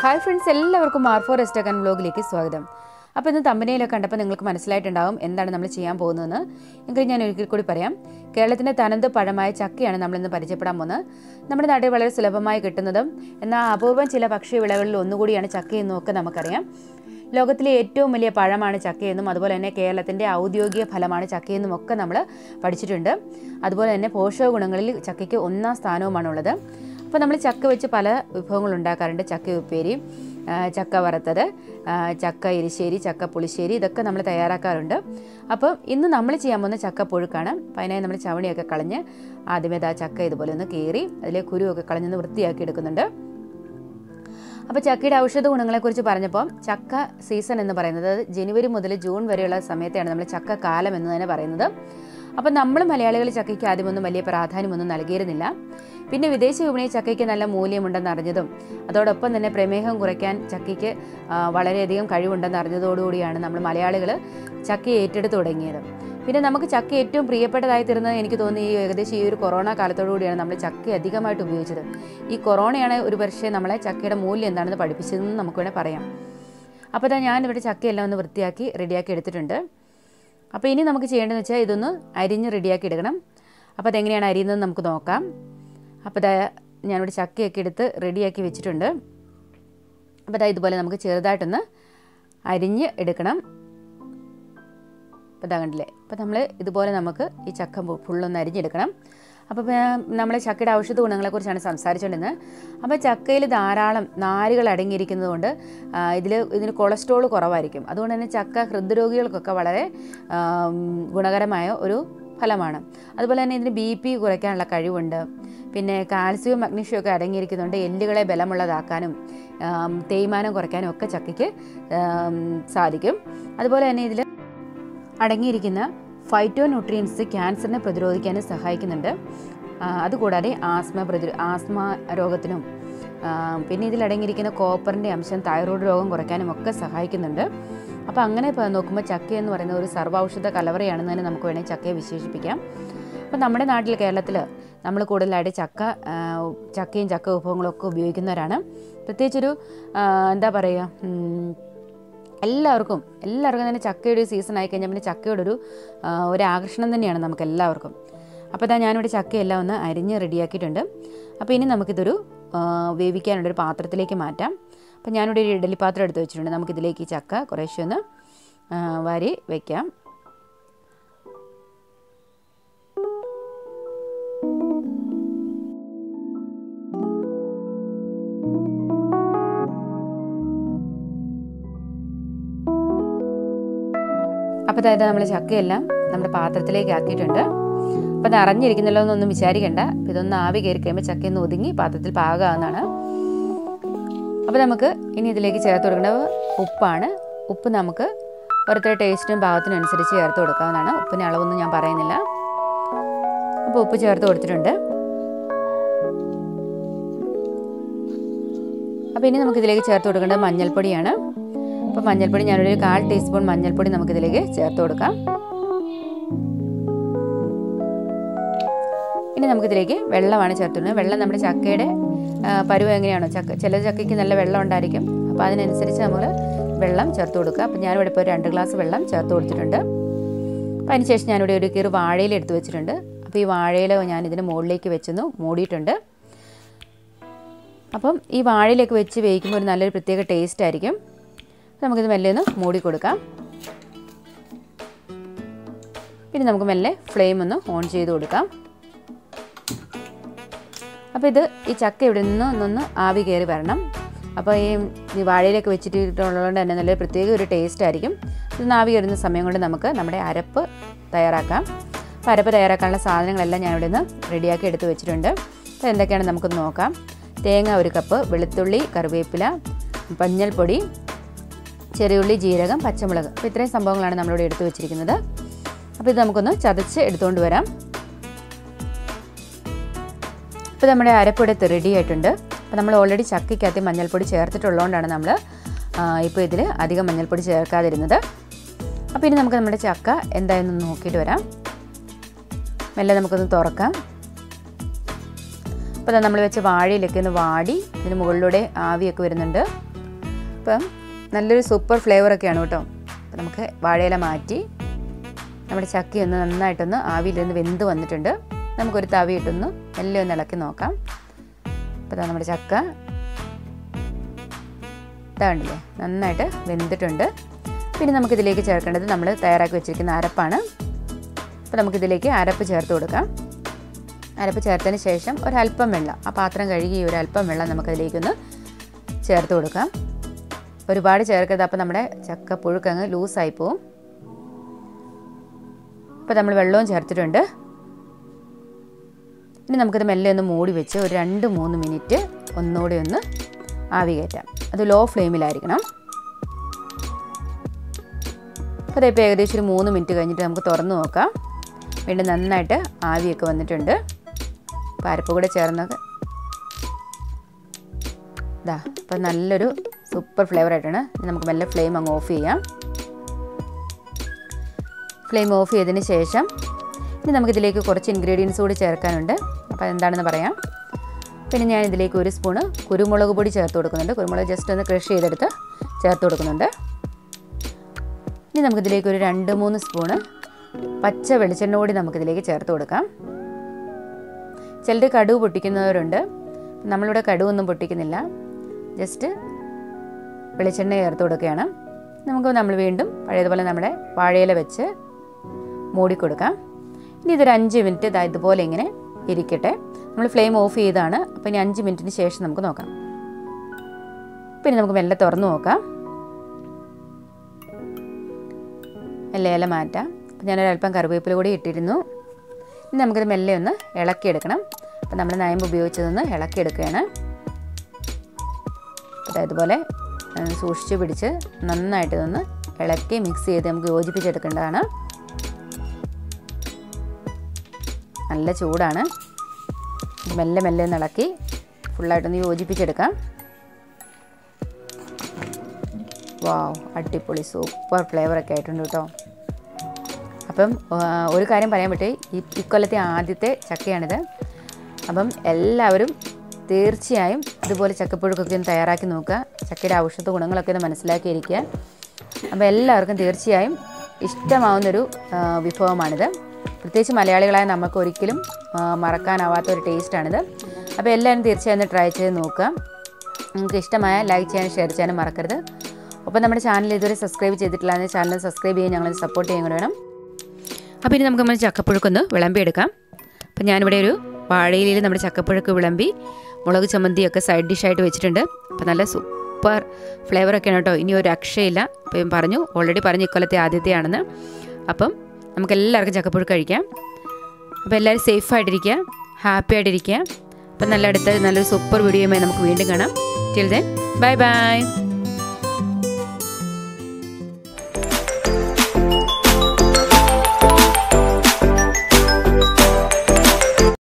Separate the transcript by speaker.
Speaker 1: hi friends എല്ലാവർക്കും R four എസ്റ്റക്കൻ ബ്ലോഗിലേക്ക് സ്വാഗതം അപ്പോൾ ഇന്ന് തമ്പനയിലൊക്കെ കണ്ടപ്പോൾ നിങ്ങൾക്ക് മനസ്സിലായിട്ടുണ്ടാവും എന്താണ് നമ്മൾ ചെയ്യാൻ പോകുന്നതെന്ന് എങ്കിൽ ഞാൻ ഒരിക്കൽ കൂടി പറയാം കേരളത്തിൻ്റെ തനത് പഴമായ ചക്കയാണ് നമ്മളിന്ന് പരിചയപ്പെടാൻ പോകുന്നത് നമ്മുടെ നാട്ടിൽ വളരെ സുലഭമായി കിട്ടുന്നതും എന്നാൽ അപൂർവം ചില ഭക്ഷ്യ വിളകളിൽ ഒന്നുകൂടിയാണ് ചക്കയെന്നും ഒക്കെ നമുക്കറിയാം ലോകത്തിലെ ഏറ്റവും വലിയ പഴമാണ് ചക്കയെന്നും അതുപോലെ തന്നെ കേരളത്തിൻ്റെ ഔദ്യോഗിക ഫലമാണ് ചക്കയെന്നും ഒക്കെ നമ്മൾ പഠിച്ചിട്ടുണ്ട് അതുപോലെ തന്നെ പോഷക ഗുണങ്ങളിൽ ചക്കയ്ക്ക് ഒന്നാം സ്ഥാനവുമാണുള്ളത് അപ്പോൾ നമ്മൾ ചക്ക വെച്ച് പല വിഭവങ്ങൾ ഉണ്ടാക്കാറുണ്ട് ചക്ക ഉപ്പേരി ആ, ചക്ക വറുത്തത് ആ, ചക്ക എരിശ്ശേരി ചക്ക പുളിശ്ശേരി ഇതൊക്കെ നമ്മൾ തയ്യാറാക്കാറുണ്ട് അപ്പോൾ ഇന്ന് നമ്മൾ ചെയ്യാൻ പോകുന്ന ചക്ക പുഴുക്കാണ് അപ്പോൾ അതിനായി നമ്മൾ ചവണിയൊക്കെ കളഞ്ഞ് ആദ്യമേ ആ ചക്ക ഇതുപോലെ ഒന്ന് കീറി അതിലെ കുരുവൊക്കെ കളഞ്ഞൊന്ന് വൃത്തിയാക്കി എടുക്കുന്നുണ്ട് അപ്പോൾ ചക്കയുടെ ഔഷധ ഗുണങ്ങളെക്കുറിച്ച് പറഞ്ഞപ്പോൾ ചക്ക സീസൺ എന്ന് പറയുന്നത് ജനുവരി മുതൽ ജൂൺ വരെയുള്ള സമയത്താണ് നമ്മൾ ചക്ക കാലം എന്ന് തന്നെ പറയുന്നത് അപ്പോൾ നമ്മൾ മലയാളികൾ ചക്കയ്ക്ക് ആദ്യമൊന്നും വലിയ പ്രാധാന്യമൊന്നും നൽകിയിരുന്നില്ല പിന്നെ വിദേശ വിപണിയിൽ ചക്കയ്ക്ക് നല്ല മൂല്യമുണ്ടെന്ന് അറിഞ്ഞതും അതോടൊപ്പം തന്നെ പ്രമേഹം കുറയ്ക്കാൻ ചക്കയ്ക്ക് ആ, വളരെയധികം കഴിവുണ്ടെന്ന് അറിഞ്ഞതോടുകൂടിയാണ് നമ്മൾ മലയാളികൾ ചക്കയെ ഏറ്റെടുത്ത് തുടങ്ങിയത് പിന്നെ നമുക്ക് ചക്ക ഏറ്റവും പ്രിയപ്പെട്ടതായി തീർന്നത് എനിക്ക് തോന്നുന്നു ഈ ഏകദേശം ഈ ഒരു കൊറോണ കാലത്തോടു കൂടിയാണ് നമ്മൾ ചക്ക അധികമായിട്ട് ഉപയോഗിച്ചത് ഈ കൊറോണയാണ് ഒരു പക്ഷേ നമ്മളെ ചക്കയുടെ മൂല്യം എന്താണെന്ന് പഠിപ്പിച്ചതെന്ന് നമുക്ക് വേണേൽ പറയാം അപ്പോൾ ഇതാ ഞാൻ ഇവിടെ ചക്കയെല്ലാം ഒന്ന് വൃത്തിയാക്കി റെഡിയാക്കി എടുത്തിട്ടുണ്ട് അപ്പോൾ ഇനി നമുക്ക് ചെയ്യേണ്ടതെന്ന് വെച്ചാൽ ഇതൊന്ന് അരിഞ്ഞ് റെഡിയാക്കി എടുക്കണം അപ്പോൾ അതെങ്ങനെയാണ് അരിയുന്നത് നമുക്ക് നോക്കാം അപ്പോൾ ഇതാ ഞാനിവിടെ ചക്കയൊക്കെ എടുത്ത് റെഡിയാക്കി വെച്ചിട്ടുണ്ട് അപ്പോൾ ഇതാ ഇതുപോലെ നമുക്ക് ചെറുതായിട്ടൊന്ന് അരിഞ്ഞ് എടുക്കണം അപ്പോൾ ഇതാ കണ്ടില്ലേ അപ്പോൾ നമ്മൾ ഇതുപോലെ നമുക്ക് ഈ ചക്ക ഫു- ഫുള്ളൊന്ന് അരിഞ്ഞെടുക്കണം അപ്പോൾ നമ്മൾ ചക്കയുടെ ഔഷധ ഗുണങ്ങളെക്കുറിച്ചാണ് സംസാരിച്ചുകൊണ്ടിരുന്നത് അപ്പോൾ ചക്കയിൽ ധാരാളം നാരുകൾ അടങ്ങിയിരിക്കുന്നത് കൊണ്ട് ഇതിൽ ഇതിന് കൊളസ്ട്രോൾ കുറവായിരിക്കും അതുകൊണ്ട് തന്നെ ചക്ക ഹൃദ്രോഗികൾക്കൊക്കെ വളരെ ആം, ഗുണകരമായ ഒരു ഫലമാണ് അതുപോലെ തന്നെ ഇതിന് ബി പി കുറയ്ക്കാനുള്ള കഴിവുണ്ട് പിന്നെ കാൽസ്യവും മഗ്നീഷ്യവും ഒക്കെ അടങ്ങിയിരിക്കുന്നുണ്ട് എല്ലുകളെ ബലമുള്ളതാക്കാനും ആം, തേയ്മാനം കുറയ്ക്കാനും ഒക്കെ ചക്കയ്ക്ക് ആം, സാധിക്കും അതുപോലെ തന്നെ ഇതിൽ അടങ്ങിയിരിക്കുന്ന ഫൈറ്റോ ന്യൂട്രിയൻസ് ക്യാൻസറിനെ പ്രതിരോധിക്കാനും സഹായിക്കുന്നുണ്ട് ആ, അതുകൂടാതെ ആസ്മ പ്രതിരോ ആസ്മ രോഗത്തിനും ആ, പിന്നെ ഇതിൽ അടങ്ങിയിരിക്കുന്ന കോപ്പറിൻ്റെ അംശം തൈറോയ്ഡ് രോഗം കുറയ്ക്കാനും ഒക്കെ സഹായിക്കുന്നുണ്ട് അപ്പോൾ അങ്ങനെ ഇപ്പോൾ നോക്കുമ്പോൾ ചക്ക എന്ന് പറയുന്ന ഒരു സർവ്വൌഷധ കലവറയാണെന്ന് തന്നെ നമുക്ക് വേണമെങ്കിൽ ചക്കയെ വിശേഷിപ്പിക്കാം അപ്പോൾ നമ്മുടെ നാട്ടിൽ കേരളത്തിൽ നമ്മൾ കൂടുതലായിട്ട് ചക്ക ആ, ചക്കയും ചക്ക വിഭവങ്ങളും ഒക്കെ ഉപയോഗിക്കുന്നവരാണ് പ്രത്യേകിച്ചൊരു ആ, എന്താ പറയുക ഉം, എല്ലാവർക്കും എല്ലാവർക്കും തന്നെ ചക്കയുടെ ഒരു സീസൺ ആയി കഴിഞ്ഞാൽ പിന്നെ ചക്കയുടെ ഒരു ആ, ഒരു ആകർഷണം തന്നെയാണ് നമുക്ക് എല്ലാവർക്കും അപ്പോൾ ഇതാ ഞാനിവിടെ ചക്കയെല്ലാം ഒന്ന് അരിഞ്ഞ് റെഡിയാക്കിയിട്ടുണ്ട് അപ്പോൾ ഇനി നമുക്കിതൊരു ആ, വേവിക്കാനുള്ളൊരു പാത്രത്തിലേക്ക് മാറ്റാം അപ്പോൾ ഞാനിവിടെ ഒരു ഇഡലി പാത്രം എടുത്ത് വെച്ചിട്ടുണ്ട് നമുക്കിതിലേക്ക് ഈ ചക്ക കുറേശ്ശെ ഒന്ന് ആ, വാരി വയ്ക്കാം അപ്പോൾ അതായത് നമ്മൾ ചക്കയെല്ലാം നമ്മുടെ പാത്രത്തിലേക്ക് ആക്കിയിട്ടുണ്ട് അപ്പോൾ അത് അറിഞ്ഞിരിക്കുന്നല്ലോ എന്നൊന്നും വിചാരിക്കേണ്ട അപ്പോൾ ഇതൊന്ന് ആവി കയറി കഴിയുമ്പോൾ ചക്കയൊന്ന് ഒതുങ്ങി പാത്രത്തിൽ പാകമാകുന്നതാണ് അപ്പോൾ നമുക്ക് ഇനി ഇതിലേക്ക് ചേർത്ത് കൊടുക്കേണ്ടത് ഉപ്പാണ് ഉപ്പ് നമുക്ക് ഓരോരുത്തരുടെ ടേസ്റ്റിനും പാകത്തിനും അനുസരിച്ച് ചേർത്ത് കൊടുക്കാവുന്നതാണ് ഉപ്പിൻ്റെ അളവൊന്നും ഞാൻ പറയുന്നില്ല അപ്പോൾ ഉപ്പ് ചേർത്ത് കൊടുത്തിട്ടുണ്ട് അപ്പോൾ ഇനി നമുക്ക് ഇതിലേക്ക് ചേർത്ത് കൊടുക്കേണ്ടത് മഞ്ഞൾപ്പൊടിയാണ് അപ്പോൾ മഞ്ഞൾപ്പൊടി ഞാനൊരു കാൽ ടീസ്പൂൺ മഞ്ഞൾപ്പൊടി നമുക്കിതിലേക്ക് ചേർത്ത് കൊടുക്കാം ഇനി നമുക്കിതിലേക്ക് വെള്ളമാണ് ചേർത്തുന്നത് വെള്ളം നമ്മുടെ ചക്കയുടെ ആ, പരുവം എങ്ങനെയാണോ ചക്ക ചില ചക്കയ്ക്ക് നല്ല വെള്ളം ഉണ്ടായിരിക്കും അപ്പോൾ അതിനനുസരിച്ച് നമ്മൾ വെള്ളം ചേർത്ത് കൊടുക്കുക അപ്പോൾ ഞാനിവിടെ ഇപ്പോൾ രണ്ട് ഗ്ലാസ് വെള്ളം ചേർത്ത് കൊടുത്തിട്ടുണ്ട് അപ്പോൾ അതിനുശേഷം ഞാനിവിടെ ഒരു കീറ് വാഴയില എടുത്ത് വെച്ചിട്ടുണ്ട് അപ്പോൾ ഈ വാഴയില ഞാൻ ഇതിന് മുകളിലേക്ക് വെച്ചൊന്ന് മൂടിയിട്ടുണ്ട് അപ്പം ഈ വാഴയിലേക്ക് വെച്ച് വേവിക്കുമ്പോൾ ഒരു നല്ലൊരു പ്രത്യേക ടേസ്റ്റ് ആയിരിക്കും അപ്പോൾ നമുക്കിത് മെല്ലെ ഒന്ന് മൂടി കൊടുക്കാം പിന്നെ നമുക്ക് മെല്ലെ ഫ്ലെയിം ഒന്ന് ഓൺ ചെയ്ത് കൊടുക്കാം അപ്പോൾ ഇത് ഈ ചക്ക ഇവിടെ നിന്ന് ഒന്നൊന്ന് ആവി കയറി വരണം അപ്പോൾ ഈ ഈ വാഴയിലൊക്കെ വെച്ചിട്ടുള്ളതുകൊണ്ട് തന്നെ നല്ല പ്രത്യേക ഒരു ടേസ്റ്റ് ആയിരിക്കും ഇതൊന്ന് ആവി കയറുന്ന സമയം കൊണ്ട് നമുക്ക് നമ്മുടെ അരപ്പ് തയ്യാറാക്കാം അപ്പോൾ അരപ്പ് തയ്യാറാക്കാനുള്ള സാധനങ്ങളെല്ലാം ഞാൻ ഇവിടെ നിന്ന് റെഡിയാക്കി എടുത്ത് വെച്ചിട്ടുണ്ട് അപ്പോൾ എന്തൊക്കെയാണ് നമുക്കൊന്ന് നോക്കാം തേങ്ങ ഒരു കപ്പ് വെളുത്തുള്ളി കറിവേപ്പില മഞ്ഞൾപ്പൊടി ചെറിയുള്ളി ജീരകം പച്ചമുളക് അപ്പോൾ ഇത്രയും സംഭവങ്ങളാണ് നമ്മളിവിടെ എടുത്തു വെച്ചിരിക്കുന്നത് അപ്പോൾ ഇത് നമുക്കൊന്ന് ചതച്ച് എടുത്തുകൊണ്ട് വരാം ഇപ്പോൾ നമ്മുടെ അരപ്പൊടി റെഡി ആയിട്ടുണ്ട് അപ്പോൾ നമ്മൾ ഓൾറെഡി ചക്കയ്ക്കകത്ത് മഞ്ഞൾപ്പൊടി ചേർത്തിട്ടുള്ളതുകൊണ്ടാണ് നമ്മൾ ഇപ്പോൾ ഇതിൽ അധികം മഞ്ഞൾപ്പൊടി ചേർക്കാതിരുന്നത് അപ്പോൾ ഇനി നമുക്ക് നമ്മുടെ ചക്ക എന്തായെന്ന് നോക്കിയിട്ട് വരാം മെല്ലെ നമുക്കൊന്ന് തുറക്കാം അപ്പോൾ നമ്മൾ വെച്ച വാഴയിലൊക്കെ ഒന്ന് വാടി ഇതിന് മുകളിലൂടെ ആവിയൊക്കെ വരുന്നുണ്ട് അപ്പം നല്ലൊരു സൂപ്പർ ഫ്ലേവറൊക്കെയാണ് കേട്ടോ അപ്പം നമുക്ക് വാഴയില മാറ്റി നമ്മുടെ ചക്കി ഒന്ന് നന്നായിട്ടൊന്ന് ആവിയിലൊന്ന് വെന്ത് വന്നിട്ടുണ്ട് നമുക്കൊരു തവി ഇട്ടൊന്ന് മെല്ലെ ഒന്ന് ഇളക്കി നോക്കാം അപ്പോൾ ഇതാ നമ്മുടെ ചക്ക ഇതാണ്ടില്ലേ നന്നായിട്ട് വെന്തിട്ടുണ്ട് പിന്നെ നമുക്കിതിലേക്ക് ചേർക്കേണ്ടത് നമ്മൾ തയ്യാറാക്കി വെച്ചിരിക്കുന്ന അരപ്പാണ് അപ്പോൾ നമുക്കിതിലേക്ക് അരപ്പ് ചേർത്ത് കൊടുക്കാം അരപ്പ് ചേർത്തതിന് ശേഷം ഒരല്പം വെള്ളം ആ പാത്രം കഴുകി ഒരല്പം വെള്ളം നമുക്കതിലേക്കൊന്ന് ചേർത്ത് കൊടുക്കാം ഒരുപാട് ചേർക്കരുത് അപ്പോൾ നമ്മുടെ ചക്ക പുഴുക്കങ്ങ് ലൂസായി പോവും അപ്പോൾ നമ്മൾ വെള്ളവും ചേർത്തിട്ടുണ്ട് ഇനി നമുക്കിത് മെല്ലെ ഒന്ന് മൂടി വെച്ച് ഒരു രണ്ട് മൂന്ന് മിനിറ്റ് ഒന്നുകൂടി ഒന്ന് ആവി കയറ്റാം അത് ലോ ഫ്ലെയിമിലായിരിക്കണം അപ്പോൾ അതിപ്പോൾ ഏകദേശം ഒരു മൂന്ന് മിനിറ്റ് കഴിഞ്ഞിട്ട് നമുക്ക് തുറന്ന് നോക്കാം വീണ്ടും നന്നായിട്ട് ആവിയൊക്കെ വന്നിട്ടുണ്ട് അപ്പോൾ അരപ്പ് കൂടെ ചേർന്നൊക്കെ ഇതാ അപ്പോൾ നല്ലൊരു സൂപ്പർ ഫ്ലേവർ ആയിട്ടാണ് ഇനി നമുക്ക് മെല്ലെ ഫ്ലെയിം അങ്ങ് ഓഫ് ചെയ്യാം ഫ്ലെയിം ഓഫ് ചെയ്തതിന് ശേഷം ഇനി നമുക്കിതിലേക്ക് കുറച്ച് ഇൻഗ്രീഡിയൻസ് കൂടി ചേർക്കാനുണ്ട് അപ്പോൾ എന്താണെന്ന് പറയാം പിന്നെ ഞാൻ ഇതിലേക്ക് ഒരു സ്പൂണ് കുരുമുളക് പൊടി ചേർത്ത് കൊടുക്കുന്നുണ്ട് കുരുമുളക് ജസ്റ്റ് ഒന്ന് ക്രഷ് ചെയ്തെടുത്ത് ചേർത്ത് കൊടുക്കുന്നുണ്ട് ഇനി നമുക്കിതിലേക്ക് ഒരു രണ്ട് മൂന്ന് സ്പൂണ് പച്ച വെളിച്ചെണ്ണ കൂടി നമുക്കിതിലേക്ക് ചേർത്ത് കൊടുക്കാം ചിലർ കടുവ് പൊട്ടിക്കുന്നവരുണ്ട് നമ്മളിവിടെ കടുവൊന്നും പൊട്ടിക്കുന്നില്ല ജസ്റ്റ് വെളിച്ചെണ്ണ ചേർത്ത് കൊടുക്കുകയാണ് നമുക്ക് നമ്മൾ വീണ്ടും പഴയതുപോലെ നമ്മുടെ വാഴയില വെച്ച് മൂടിക്കൊടുക്കാം ഇനി ഇതൊരു അഞ്ച് മിനിറ്റ് ഇതാ ഇതുപോലെ ഇങ്ങനെ ഇരിക്കട്ടെ നമ്മൾ ഫ്ലെയിം ഓഫ് ചെയ്താണ് അപ്പോൾ ഇനി അഞ്ച് മിനിറ്റിന് ശേഷം നമുക്ക് നോക്കാം പിന്നെ നമുക്ക് മെല്ലെ തുറന്ന് നോക്കാം മെല്ലെ ഇല മാറ്റാം അപ്പോൾ ഞാനൊരല്പം കറിവേപ്പില കൂടി ഇട്ടിരുന്നു ഇനി നമുക്കിത് മെല്ലെ ഒന്ന് ഇളക്കിയെടുക്കണം അപ്പോൾ നമ്മൾ നയമ്പ് ഉപയോഗിച്ചതൊന്ന് ഇളക്കിയെടുക്കുകയാണ് അപ്പോൾ ഇതുപോലെ സൂക്ഷിച്ച് പിടിച്ച് നന്നായിട്ട് ഇതൊന്ന് ഇളക്കി മിക്സ് ചെയ്ത് നമുക്ക് യോജിപ്പിച്ചെടുക്കേണ്ടതാണ് നല്ല ചൂടാണ് മെല്ലെ മെല്ലെ ഒന്ന് ഇളക്കി ഫുള്ളായിട്ടൊന്ന് യോജിപ്പിച്ചെടുക്കാം വാവ് അടിപൊളി സൂപ്പർ ഫ്ലേവറൊക്കെ ആയിട്ടുണ്ട് കേട്ടോ അപ്പം ഒരു കാര്യം പറയാൻ പറ്റേ ഈ ഇക്കൊല്ലത്തെ ആദ്യത്തെ ചക്കയാണിത് അപ്പം എല്ലാവരും തീർച്ചയായും ഇതുപോലെ ചക്കപ്പുഴുക്കൊക്കെ ഒന്ന് തയ്യാറാക്കി നോക്കുക ചക്കയുടെ ഔഷധ ഗുണങ്ങളൊക്കെ ഒന്ന് മനസ്സിലാക്കിയിരിക്കുക അപ്പോൾ എല്ലാവർക്കും തീർച്ചയായും ഇഷ്ടമാവുന്നൊരു വിഭവമാണിത് പ്രത്യേകിച്ച് മലയാളികളായ നമുക്ക് ഒരിക്കലും മറക്കാനാവാത്ത ഒരു ടേസ്റ്റാണിത് അപ്പോൾ എല്ലാവരും തീർച്ചയായും ഒന്ന് ട്രൈ ചെയ്ത് നോക്കുക നിങ്ങൾക്ക് ഇഷ്ടമായ ലൈക്ക് ചെയ്യാനും ഷെയർ ചെയ്യാനും മറക്കരുത് ഒപ്പം നമ്മുടെ ചാനൽ ഇതുവരെ സബ്സ്ക്രൈബ് ചെയ്തിട്ടില്ല ചാനൽ സബ്സ്ക്രൈബ് ചെയ്യാൻ ഞങ്ങളെ സപ്പോർട്ട് ചെയ്യാൻ കൂടെ വേണം അപ്പോൾ ഇനി നമുക്ക് നമ്മുടെ ചക്കപ്പുഴുക്കൊന്ന് വിളമ്പിയെടുക്കാം അപ്പോൾ ഞാനിവിടെ ഒരു വാഴയിലയിൽ നമ്മുടെ ചക്കപ്പുഴുക്ക് വിളമ്പി മുളക് ചമ്മന്തിയൊക്കെ സൈഡ് ഡിഷായിട്ട് വെച്ചിട്ടുണ്ട് അപ്പോൾ നല്ല സൂപ്പർ ഫ്ലേവറൊക്കെയാണ് കേട്ടോ ഇനി ഒരു രക്ഷയില്ല അപ്പോൾ ഞാൻ പറഞ്ഞു ഓൾറെഡി പറഞ്ഞു ഇക്കൊല്ലത്തെ ആദ്യത്തെയാണെന്ന് അപ്പം നമുക്ക് എല്ലാവർക്കും ചക്കപ്പുഴുക്ക് കഴിക്കാം അപ്പോൾ എല്ലാവരും സേഫായിട്ടിരിക്കുക ഹാപ്പി ആയിട്ടിരിക്കുക അപ്പം നല്ല അടുത്ത നല്ലൊരു സൂപ്പർ വീഡിയോയുമായി നമുക്ക് വീണ്ടും കാണാം ടിൽ ദെൻ ബൈ ബൈ